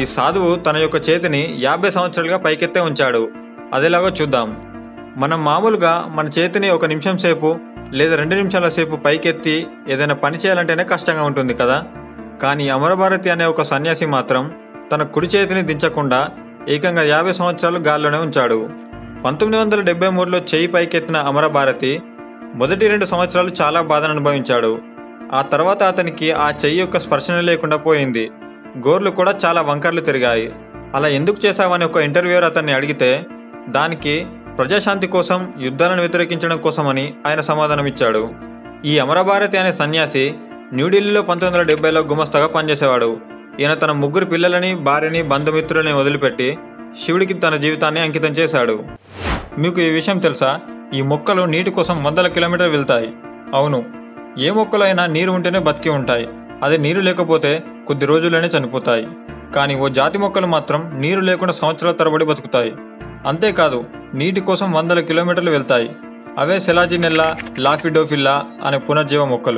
ఈ సాధువు తన యొక్క చేతిని యాభై సంవత్సరాలుగా పైకెత్తే ఉంచాడు అదేలాగో చూద్దాం మనం మామూలుగా మన చేతిని ఒక నిమిషం సేపు లేదా రెండు నిమిషాల సేపు పైకెత్తి ఏదైనా పని చేయాలంటేనే కష్టంగా ఉంటుంది కదా కానీ అమరభారతి అనే ఒక సన్యాసి మాత్రం తన కుడి చేతిని దించకుండా ఏకంగా యాభై సంవత్సరాలు గాల్లోనే ఉంచాడు పంతొమ్మిది వందల డెబ్బై మూడులో చేయి పైకెత్తిన అమరభారతి మొదటి రెండు సంవత్సరాలు చాలా బాధను అనుభవించాడు ఆ తర్వాత అతనికి ఆ చెయ్యి యొక్క స్పర్శన లేకుండా పోయింది గోర్లు కూడా చాలా వంకర్లు తిరిగాయి అలా ఎందుకు చేశావని ఒక ఇంటర్వ్యూయర్ అతన్ని అడిగితే దానికి ప్రజాశాంతి కోసం యుద్ధాలను వ్యతిరేకించడం కోసమని ఆయన సమాధానం ఇచ్చాడు ఈ అమరభారతి అనే సన్యాసి న్యూఢిల్లీలో పంతొమ్మిది వందల డెబ్బైలో గుమస్తాగా పనిచేసేవాడు ఈయన తన ముగ్గురు పిల్లలని భార్యని బంధుమిత్రులని వదిలిపెట్టి శివుడికి తన జీవితాన్ని అంకితం చేశాడు మీకు ఈ విషయం తెలుసా ఈ మొక్కలు నీటి కోసం వందల కిలోమీటర్లు వెళ్తాయి అవును ఏ మొక్కలైనా నీరు ఉంటేనే బతికి ఉంటాయి అదే నీరు లేకపోతే కొద్ది రోజుల్లోనే చనిపోతాయి కానీ ఓ జాతి మొక్కలు మాత్రం నీరు లేకుండా సంవత్సరాల తరబడి బతుకుతాయి అంతేకాదు నీటి కోసం వందల కిలోమీటర్లు వెళ్తాయి అవే సెలాజినెల్లా లాఫిడోఫిల్లా అనే పునర్జీవ మొక్కలు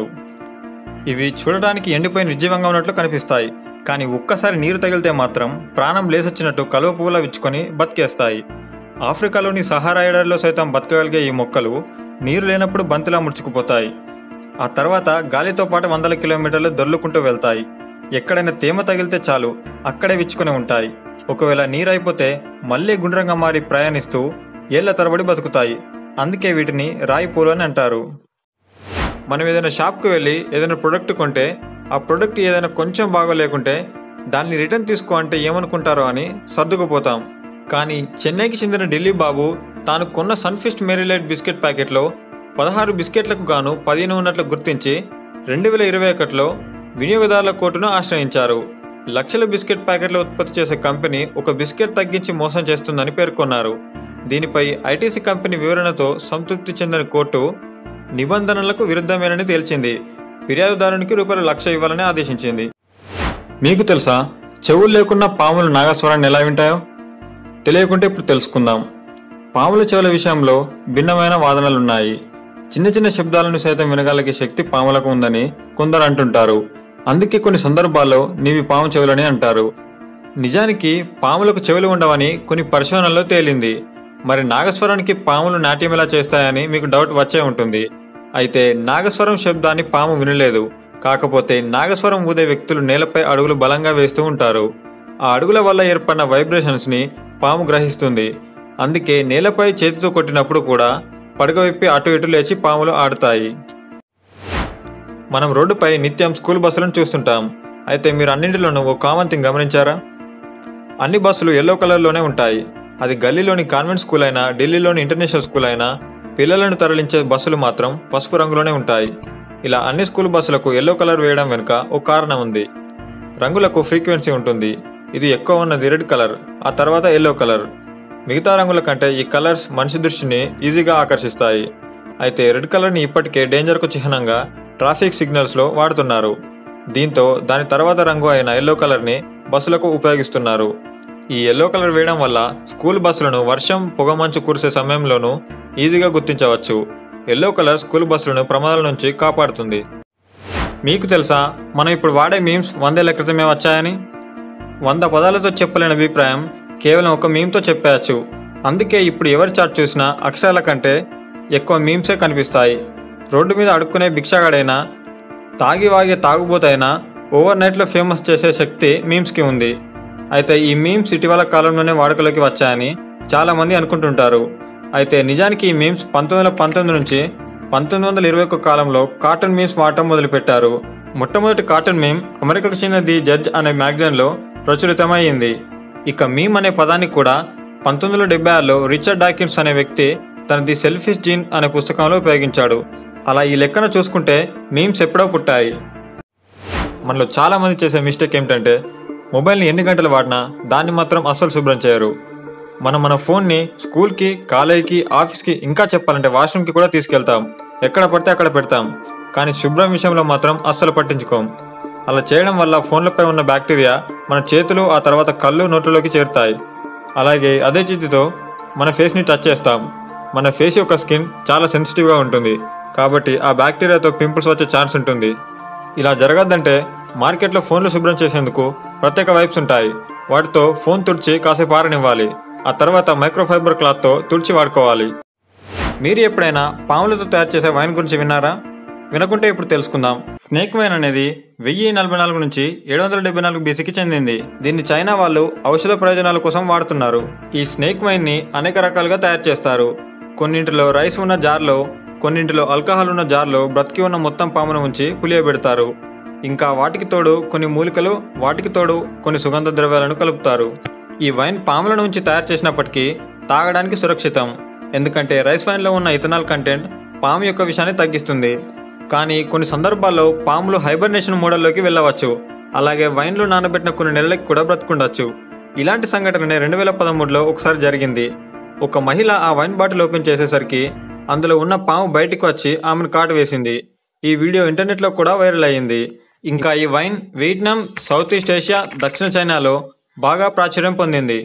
ఇవి చూడడానికి ఎండిపోయి నిర్జీవంగా ఉన్నట్లు కనిపిస్తాయి కానీ ఒక్కసారి నీరు తగిలితే మాత్రం ప్రాణం లేసొచ్చినట్టు కలువ పువ్వులా విచ్చుకొని బతికేస్తాయి ఆఫ్రికాలోని సహారా ఎడారిలో సైతం బతకగలిగే ఈ మొక్కలు నీరు లేనప్పుడు బంతిలా ముడుచుకుపోతాయి ఆ తర్వాత గాలితో పాటు వందల కిలోమీటర్లు దొర్లుకుంటూ వెళ్తాయి ఎక్కడైనా తేమ తగిలితే చాలు అక్కడే విచ్చుకొని ఉంటాయి ఒకవేళ నీరు అయిపోతే మళ్ళీ గుండ్రంగా మారి ప్రయాణిస్తూ ఏళ్ల తరబడి బతుకుతాయి అందుకే వీటిని రాయి పూలు అని అంటారు మనం ఏదైనా షాప్కి వెళ్ళి ఏదైనా ప్రొడక్ట్ కొంటే ఆ ప్రొడక్ట్ ఏదైనా కొంచెం బాగోలేకుంటే దాన్ని రిటర్న్ తీసుకో అంటే ఏమనుకుంటారో అని సర్దుకుపోతాం కానీ చెన్నైకి చెందిన ఢిల్లీ బాబు తాను కొన్న సన్ఫిస్ట్ మేరీలైట్ బిస్కెట్ ప్యాకెట్లో పదహారు బిస్కెట్లకు గాను పదిహేను ఉన్నట్లు గుర్తించి రెండు వేల ఇరవై ఒకటిలో వినియోగదారుల కోర్టును ఆశ్రయించారు లక్షల బిస్కెట్ ప్యాకెట్లు ఉత్పత్తి చేసే కంపెనీ ఒక బిస్కెట్ తగ్గించి మోసం చేస్తుందని పేర్కొన్నారు దీనిపై ఐటీసీ కంపెనీ వివరణతో సంతృప్తి చెందిన కోర్టు నిబంధనలకు విరుద్ధమేనని తేల్చింది ఫిర్యాదుదారునికి రూపాయలు లక్ష ఇవ్వాలని ఆదేశించింది మీకు తెలుసా చెవులు లేకున్నా పాములు నాగస్వరాన్ని ఎలా వింటాయో తెలియకుంటే ఇప్పుడు తెలుసుకుందాం పాముల చెవుల విషయంలో భిన్నమైన వాదనలున్నాయి చిన్న చిన్న శబ్దాలను సైతం వినగలిగే శక్తి పాములకు ఉందని కొందరు అంటుంటారు అందుకే కొన్ని సందర్భాల్లో నీవి పాము చెవులని అంటారు నిజానికి పాములకు చెవులు ఉండవని కొన్ని పరిశోధనల్లో తేలింది మరి నాగస్వరానికి పాములు నాట్యం ఎలా చేస్తాయని మీకు డౌట్ వచ్చే ఉంటుంది అయితే నాగస్వరం శబ్దాన్ని పాము వినలేదు కాకపోతే నాగస్వరం ఊదే వ్యక్తులు నేలపై అడుగులు బలంగా వేస్తూ ఉంటారు ఆ అడుగుల వల్ల ఏర్పడిన వైబ్రేషన్స్ ని పాము గ్రహిస్తుంది అందుకే నేలపై చేతితో కొట్టినప్పుడు కూడా పడగ విప్పి అటు ఇటు లేచి పాములు ఆడతాయి మనం రోడ్డుపై నిత్యం స్కూల్ బస్సులను చూస్తుంటాం అయితే మీరు అన్నింటిలోనూ ఓ కామన్ థింగ్ గమనించారా అన్ని బస్సులు ఎల్లో కలర్లోనే ఉంటాయి అది గల్లీలోని కాన్వెంట్ స్కూల్ అయినా ఢిల్లీలోని ఇంటర్నేషనల్ స్కూల్ అయినా పిల్లలను తరలించే బస్సులు మాత్రం పసుపు రంగులోనే ఉంటాయి ఇలా అన్ని స్కూల్ బస్సులకు ఎల్లో కలర్ వేయడం వెనుక ఓ కారణం ఉంది రంగులకు ఫ్రీక్వెన్సీ ఉంటుంది ఇది ఎక్కువ ఉన్నది రెడ్ కలర్ ఆ తర్వాత ఎల్లో కలర్ మిగతా రంగుల కంటే ఈ కలర్స్ మనిషి దృష్టిని ఈజీగా ఆకర్షిస్తాయి అయితే రెడ్ కలర్ని ఇప్పటికే డేంజర్కు చిహ్నంగా ట్రాఫిక్ సిగ్నల్స్లో వాడుతున్నారు దీంతో దాని తర్వాత రంగు అయిన ఎల్లో కలర్ని బస్సులకు ఉపయోగిస్తున్నారు ఈ ఎల్లో కలర్ వేయడం వల్ల స్కూల్ బస్సులను వర్షం పొగమంచు కురిసే సమయంలోనూ ఈజీగా గుర్తించవచ్చు ఎల్లో కలర్ స్కూల్ బస్సులను ప్రమాదాల నుంచి కాపాడుతుంది మీకు తెలుసా మనం ఇప్పుడు వాడే మీమ్స్ వందేళ్ల క్రితమే వచ్చాయని వంద పదాలతో చెప్పలేని అభిప్రాయం కేవలం ఒక మీమ్తో చెప్పేయచ్చు అందుకే ఇప్పుడు ఎవరి చాట్ చూసినా అక్షరాల కంటే ఎక్కువ మీమ్సే కనిపిస్తాయి రోడ్డు మీద అడుక్కునే భిక్షగాడైనా తాగి వాగే తాగుబోతైనా ఓవర్ నైట్లో ఫేమస్ చేసే శక్తి మీమ్స్కి ఉంది అయితే ఈ మీమ్స్ ఇటీవల కాలంలోనే వాడుకలోకి వచ్చాయని చాలామంది అనుకుంటుంటారు అయితే నిజానికి ఈ మీమ్స్ పంతొమ్మిది వందల పంతొమ్మిది నుంచి పంతొమ్మిది వందల ఇరవై ఒక్క కాలంలో కార్టూన్ మీమ్స్ వాడటం మొదలుపెట్టారు మొట్టమొదటి కార్టూన్ మీమ్ అమెరికాకు చెందిన ది జడ్జ్ అనే మ్యాగజైన్లో ప్రచురితమైంది ఇక మీమ్ అనే పదాన్ని కూడా పంతొమ్మిది వందల డెబ్బై ఆరులో రిచర్డ్ డాకిన్స్ అనే వ్యక్తి తన ది సెల్ఫిష్ జీన్ అనే పుస్తకంలో ఉపయోగించాడు అలా ఈ లెక్కన చూసుకుంటే మీమ్స్ ఎప్పుడో పుట్టాయి మనలో చాలా మంది చేసే మిస్టేక్ ఏమిటంటే మొబైల్ని ఎన్ని గంటలు వాడినా దాన్ని మాత్రం అస్సలు శుభ్రం చేయరు మనం మన ఫోన్ని స్కూల్కి కాలేజీకి ఆఫీస్కి ఇంకా చెప్పాలంటే వాష్రూమ్కి కూడా తీసుకెళ్తాం ఎక్కడ పడితే అక్కడ పెడతాం కానీ శుభ్రం విషయంలో మాత్రం అస్సలు పట్టించుకోం అలా చేయడం వల్ల ఫోన్లపై ఉన్న బ్యాక్టీరియా మన చేతులు ఆ తర్వాత కళ్ళు నోట్లలోకి చేరుతాయి అలాగే అదే చేతితో మన ఫేస్ని టచ్ చేస్తాం మన ఫేస్ యొక్క స్కిన్ చాలా సెన్సిటివ్గా ఉంటుంది కాబట్టి ఆ బ్యాక్టీరియాతో పింపుల్స్ వచ్చే ఛాన్స్ ఉంటుంది ఇలా జరగద్దంటే మార్కెట్లో ఫోన్లు శుభ్రం చేసేందుకు ప్రత్యేక వైప్స్ ఉంటాయి వాటితో ఫోన్ తుడిచి కాసేపు ఆరనివ్వాలి ఆ తర్వాత మైక్రోఫైబర్ క్లాత్తో తుడిచి వాడుకోవాలి మీరు ఎప్పుడైనా పాములతో తయారు చేసే వైన్ గురించి విన్నారా వినకుంటే ఇప్పుడు తెలుసుకుందాం స్నేక్ వైన్ అనేది వెయ్యి నలభై నాలుగు నుంచి ఏడు వందల డెబ్బై నాలుగు బీసీకి చెందింది దీన్ని చైనా వాళ్ళు ఔషధ ప్రయోజనాల కోసం వాడుతున్నారు ఈ స్నేక్ వైన్ ని అనేక రకాలుగా తయారు చేస్తారు కొన్నింటిలో రైస్ ఉన్న జార్లో కొన్నింటిలో ఆల్కహాల్ ఉన్న జార్లో బ్రతికి ఉన్న మొత్తం పామును ఉంచి పులియబెడతారు ఇంకా వాటికి తోడు కొన్ని మూలికలు వాటికి తోడు కొన్ని సుగంధ ద్రవ్యాలను కలుపుతారు ఈ వైన్ పాముల నుంచి తయారు చేసినప్పటికీ తాగడానికి సురక్షితం ఎందుకంటే రైస్ వైన్లో ఉన్న ఇథనాల్ కంటెంట్ పాము యొక్క విషాన్ని తగ్గిస్తుంది కానీ కొన్ని సందర్భాల్లో పాములు హైబర్నేషన్ మోడల్లోకి వెళ్ళవచ్చు అలాగే వైన్లో నానబెట్టిన కొన్ని నెలలకి కూడా బ్రతుకుండొచ్చు ఇలాంటి సంఘటన రెండు వేల పదమూడులో ఒకసారి జరిగింది ఒక మహిళ ఆ వైన్ బాటిల్ ఓపెన్ చేసేసరికి అందులో ఉన్న పాము బయటికి వచ్చి ఆమెను కాటు వేసింది ఈ వీడియో ఇంటర్నెట్లో కూడా వైరల్ అయ్యింది ఇంకా ఈ wine Vietnam south east Asia దక్షిణ చైనాలో బాగా ప్రాచుర్యం పొందింది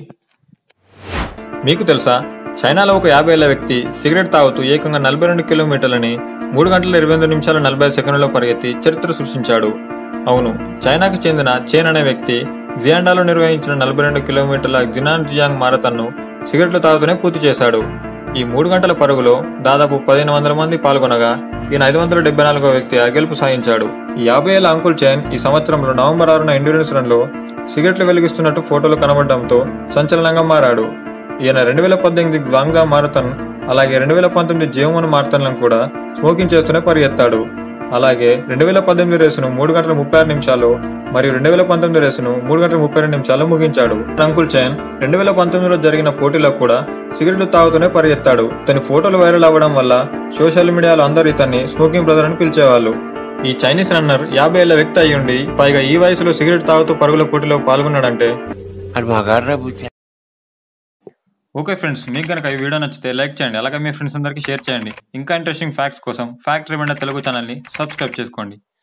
మీకు తెలుసా చైనాలో ఒక యాభై ఏళ్ల వ్యక్తి సిగరెట్ తాగుతూ ఏకంగా నలభై రెండు కిలోమీటర్లని మూడు గంటల ఇరవై ఎనిమిది నిమిషాల నలభై ఐదు సెకండ్లలో పరిగెత్తి చరిత్ర సృష్టించాడు అవును చైనాకు చెందిన చేన్ అనే వ్యక్తి జియాండాలో నిర్వహించిన నలభై రెండు కిలోమీటర్ల జినాన్ జియాంగ్ మారథాన్ను సిగరెట్లు తాగుతూనే పూర్తి చేశాడు ఈ మూడు గంటల పరుగులో దాదాపు పదిహేను వందల మంది పాల్గొనగా ఈయన ఐదు వందల డెబ్బై నాలుగో వ్యక్తి ఆ గెలుపు సాధించాడు ఈ యాభై ఏళ్ల అంకుల్ చైన్ ఈ సంవత్సరంలో నవంబర్ ఆరున ఎండ్యూరెన్స్ రన్లో సిగరెట్లు వెలిగిస్తున్నట్టు ఫోటోలు కనబడడంతో సంచలనంగా మారాడు ఈయన రెండు వేల పద్దెనిమిది గ్వాంగ్దా మారథాన్ అలాగే రెండు వేల పంతొమ్మిది జీవమన్ మారథాన్లను కూడా స్మోకింగ్ చేస్తూనే పరిగెత్తాడు అలాగే రెండు వేల పద్దెనిమిది రేసును మూడు గంటల ముప్పై ఆరు నిమిషాలు మరియు రెండు వేల పంతొమ్మిది రేసును మూడు గంటల ముప్పై రెండు నిమిషాల్లో ముగించాడు అంకుల్ చైన్ రెండు వేల పంతొమ్మిదిలో జరిగిన పోటీలో కూడా సిగరెట్లు తాగుతూనే పరిగెత్తాడు ఇతని ఫోటోలు వైరల్ అవ్వడం వల్ల సోషల్ మీడియాలో అందరూ ఇతన్ని స్మోకింగ్ బ్రదర్ అని పిలిచేవాళ్ళు ఈ చైనీస్ రన్నర్ యాభై ఏళ్ల వ్యక్తి అయ్యుండి పైగా ఈ వయసులో సిగరెట్ తాగుతూ పరుగుల పోటీలో పాల్గొన్నాడంటే అది మగాడ్రా బుజ్జ ఓకే ఫ్రెండ్స్ మీకు కనుక ఈ వీడియో నచ్చితే లైక్ చేయండి అలాగే మీ ఫ్రెండ్స్ అందరికీ షేర్ చేయండి ఇంకా ఇంట్రెస్టింగ్ ఫ్యాక్ట్స్ కోసం ఫ్యాక్ట్ రిమైండర్ తెలుగు ఛానల్ని సబ్స్క్రైబ్ చేసుకోండి